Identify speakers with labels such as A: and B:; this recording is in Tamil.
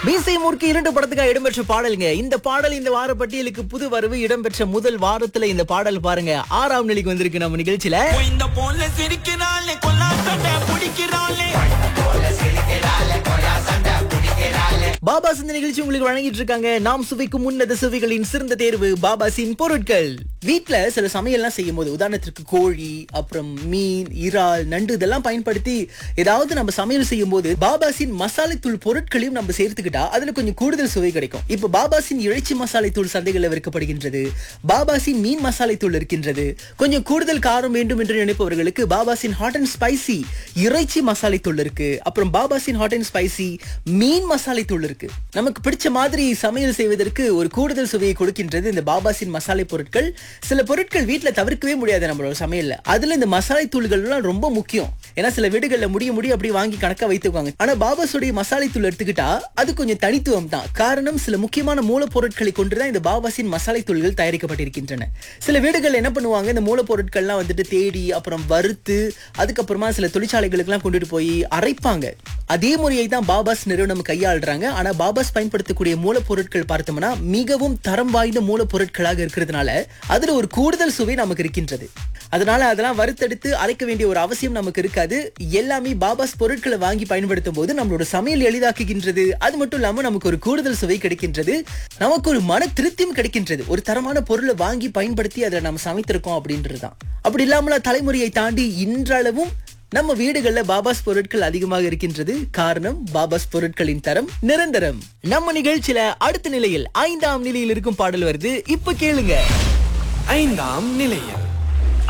A: மீசை முறுக்கு இரண்டு படத்துக்காக இடம்பெற்ற பாடலுங்க இந்த பாடல் இந்த வார பட்டியலுக்கு புது வரவு இடம்பெற்ற முதல் வாரத்துல இந்த பாடல் பாருங்க ஆறாம் நிலைக்கு வந்திருக்கு நம்ம நிகழ்ச்சியில
B: இந்த போல சிரிக்கிறாளே கொல்லா சண்டை பிடிக்கிறாளே
A: பாபா இந்த நிகழ்ச்சி உங்களுக்கு வழங்கிட்டு இருக்காங்க நாம் சுவைக்கும் உன்னத சுவைகளின் சிறந்த தேர்வு பாபாசின் பொருட்கள் வீட்ல சில சமையல்லாம் செய்யும் போது உதாரணத்திற்கு கோழி அப்புறம் மீன் இறால் நண்டு இதெல்லாம் பயன்படுத்தி ஏதாவது நம்ம சமையல் செய்யும் போது பாபாசின் மசாலை தூள் பொருட்களையும் நம்ம சேர்த்துக்கிட்டா அதுல கொஞ்சம் கூடுதல் சுவை கிடைக்கும் இப்ப பாபாசின் இறைச்சி மசாலை தூள் சந்தைகளில் விற்கப்படுகின்றது பாபாசின் மீன் மசாலை தூள் இருக்கின்றது கொஞ்சம் கூடுதல் காரம் வேண்டும் என்று நினைப்பவர்களுக்கு பாபாசின் ஹாட் அண்ட் ஸ்பைசி இறைச்சி மசாலை தூள் இருக்கு அப்புறம் பாபாசின் ஹாட் அண்ட் ஸ்பைசி மீன் மசாலை தூள் இருக்கு நமக்கு பிடிச்ச மாதிரி சமையல் செய்வதற்கு ஒரு கூடுதல் சுவையை கொடுக்கின்றது இந்த பாபாசின் மசாலை பொருட்கள் சில பொருட்கள் வீட்ல தவிர்க்கவே முடியாது நம்மளோட சமையல்ல அதுல இந்த மசாலை தூள்கள்லாம் ரொம்ப முக்கியம் ஏன்னா சில வீடுகள்ல முடிய முடிய அப்படி வாங்கி கணக்கா வைத்துக்குவாங்க ஆனா பாபாஸுடைய மசாலை தூள் எடுத்துக்கிட்டா அது கொஞ்சம் தனித்துவம் தான் காரணம் சில முக்கியமான மூலப்பொருட்களை கொண்டுதான் இந்த பாபாசின் மசாலை தூள்கள் தயாரிக்கப்பட்டிருக்கின்றன சில வீடுகள் என்ன பண்ணுவாங்க இந்த மூலப்பொருட்கள்லாம் வந்துட்டு தேடி அப்புறம் வறுத்து அதுக்கப்புறமா சில தொழிற்சாலைகளுக்கெல்லாம் கொண்டுட்டு போய் அரைப்பாங்க அதே முறையை தான் பாபாஸ் நிறுவனம் கையாளுறாங்க ஆனா பாபாஸ் பயன்படுத்தக்கூடிய மூலப்பொருட்கள் பார்த்தோம்னா மிகவும் தரம் வாய்ந்த மூலப்பொருட்களாக இருக்கிறதுனால அதுல ஒரு கூடுதல் சுவை நமக்கு இருக்கின்றது அதனால அதெல்லாம் வறுத்தெடுத்து அரைக்க வேண்டிய ஒரு அவசியம் நமக்கு இருக்காது எல்லாமே பாபாஸ் பொருட்களை வாங்கி பயன்படுத்தும் போது நம்மளோட சமையல் எளிதாக்குகின்றது அது மட்டும் இல்லாம நமக்கு ஒரு கூடுதல் சுவை கிடைக்கின்றது நமக்கு ஒரு மன திருப்தியும் கிடைக்கின்றது ஒரு தரமான பொருளை வாங்கி பயன்படுத்தி அதில் நம்ம சமைத்திருக்கோம் அப்படின்றதுதான் அப்படி இல்லாமல தலைமுறையை தாண்டி இன்றளவும் நம்ம வீடுகள்ல பாபாஸ் பொருட்கள் அதிகமாக இருக்கின்றது காரணம் பாபாஸ் பொருட்களின் தரம் நிரந்தரம் நம்ம நிகழ்ச்சியில அடுத்த நிலையில் ஐந்தாம் நிலையில் இருக்கும் பாடல் வருது இப்ப கேளுங்க
B: ஐந்தாம் நிலையம்